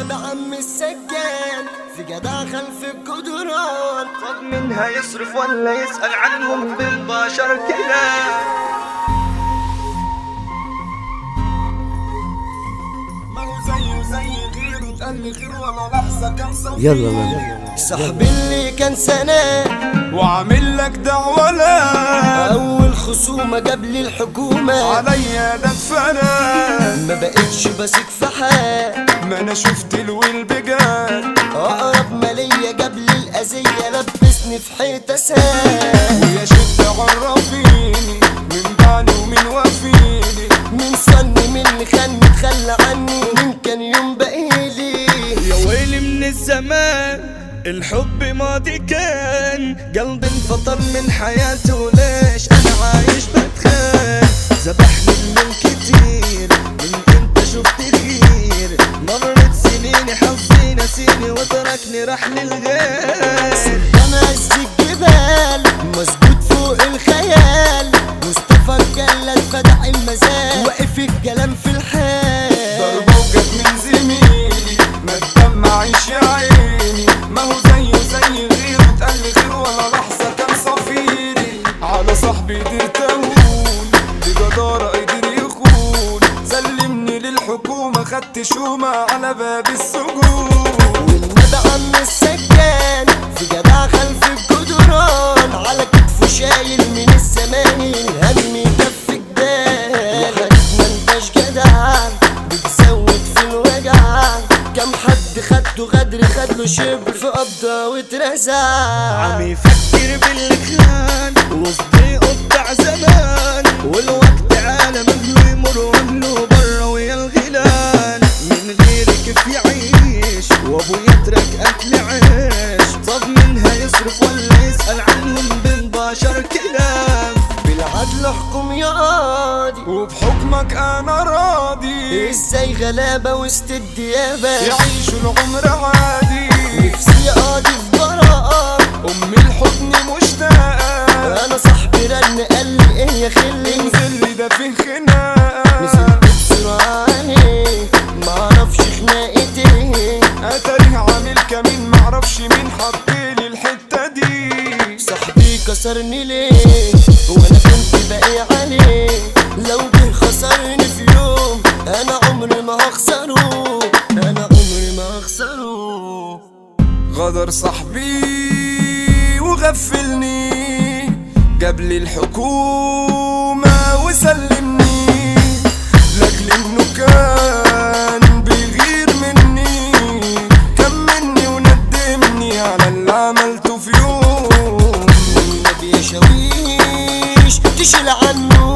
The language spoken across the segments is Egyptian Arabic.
والنبي عم السجان في جدع خلف الجدران خد منها يصرف ولا يسأل عنهم بالبشر كده ما هو زيه زي غيره اتقال لي خير ولا لحظة كان صفي يلا يلا صاحبي اللي كان سنة وعامل لك دعوة لا أول خصومة جاب لي الحكومة عليا ده اتفنى ما بقتش بثق في حد ما انا شفت الويل بجد أقرب ما ليا جاب لي الأذية لبسني في حيطة ساد ويا شد عرفيني من بعني ومن وفيني من صني من اللي خاني تخلى عني من كان يوم بقيلي يا ويلي من الزمان الحب ماضي كان قلبي انفطر من حياته ليش انا عايش بتخان ذبحني من كتير من امتى شفت الغير مرت سنيني حظي نسيني وتركني راح للغير أنا عز الجبال مظبوط فوق الخيال مصطفى الجلاد فتح المزاد واقف الكلام في الحال ضربة وجت من زميلي ما تدمعيش يا عيني ما هو زيه زي غيره اتقال لي خير ولا لحظة كان صفيري على صاحبي قدرت اهون بجدارة قدر يخون سلمني للحكومة خدت شومة على باب السجون والنبي عم السجان في جدع خلف الجدران على كتفه شايل من الزمان الهم يدف جبال يا حاج ما انتش جدع بتزود في الوجع كم حد خدته غدر خدله شبر في قبضة واترزع عم يفكر بالخان وصديقه بتاع زمان والوقت عالم اهله يمر واهله برا ويا الغيلان من غيري كيف يعيش وابو يترك اكل عيش طب منها يصرف ولا يسأل عنهم بنباشر كلام بالعدل احكم يا قاضي وبحكمك انا راضي ازاي غلابة وسط الديابة يعيشوا العمر عادي نفسي قاضي في براءة ام الحضن مشتاقة انا صاحبي رن قال لي ايه يا خلي انزل لي ده فيه خناقة نزلت بسرعة عليه معرفش خناقتي ايه اتاريه عامل كمين معرفش مين حطيلي الحتة دي صاحبي كسرني ليه وانا كنت باقي عليه لو جه خسرني في يوم انا عمري ما هخسره انا عمري ما هخسره غدر صاحبي وغفلني جاب لي الحكومة وسلمني لاجل انه كان بيغير مني كان مني وندمني على اللي عملته في يوم والنبي يا شاويش تشيل عنه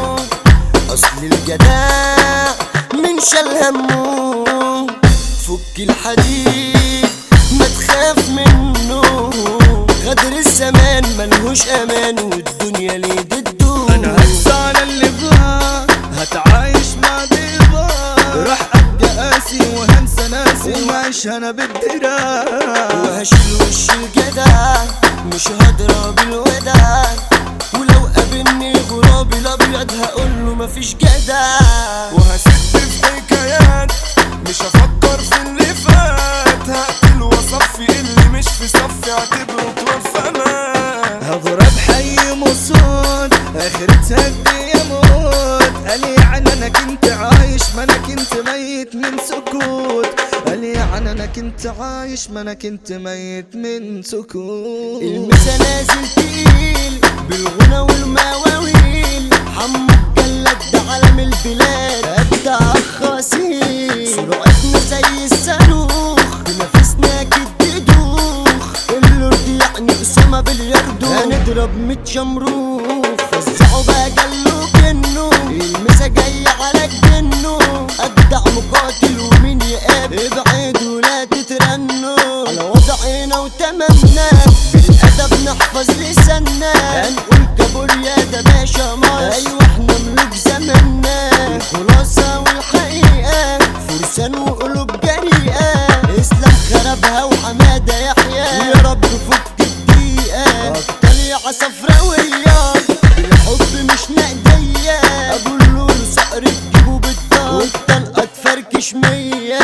اصل الجدع من شال همه فك الحديد ما تخاف منه غدر الزمان ملهوش امان والدنيا ليه ضده انا هنسى على اللي بغاه هتعايش مع ضيباه راح ابقى قاسي وهنسى ناسي ومعيش انا بالدراه وهشيل وش الجدع مش هضرب الودع ولو قابلني غرابي الابيض هقوله مفيش جدع وهسد في حكايات مش هفكر في اللي فات هقتل واصفي اللي مش في صفي اعتبره توفى مات هضرب حي مصود اخرتها بدي اموت قال يعني انا كنت عايش ما انا كنت ميت من سكوت قال يعني انا كنت عايش ما انا كنت ميت من سكوت المسا نازل تقيل بالغنى والمواويل حمو الجلاد ده علم البلاد ابدع خاسيل سرعتنا زي الصاروخ بنفسنا كد دوخ اللورد يعني اسامه بلياردو هنضرب ميت شمروخ فزعوا بقى جلو جنو المسا جاي على جنو ابدع مقاتل ومين يقابل ابعد ولا تترنوا على وضعنا وتمامنا بالادب نحفظ لساننا هنقول كابوريا ده باشا مصر ايوه احنا ملوك زماننا الخلاصه والحقيقه فرسان وقلوب جريئه اسلام خربها وحماده يحيى يا رب فك الدقيقه ابطال يا عصفراويه بالحب مش نقديه ابو اللول صقر تجيبه بالدار والطلقه تفركش ميه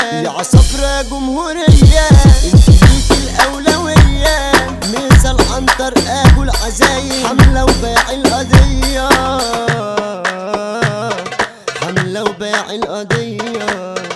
يا عصفرة جمهورية انت ليك الأولوية مثل عنتر أبو العزايم حملة وباع القضية حملة وباع القضية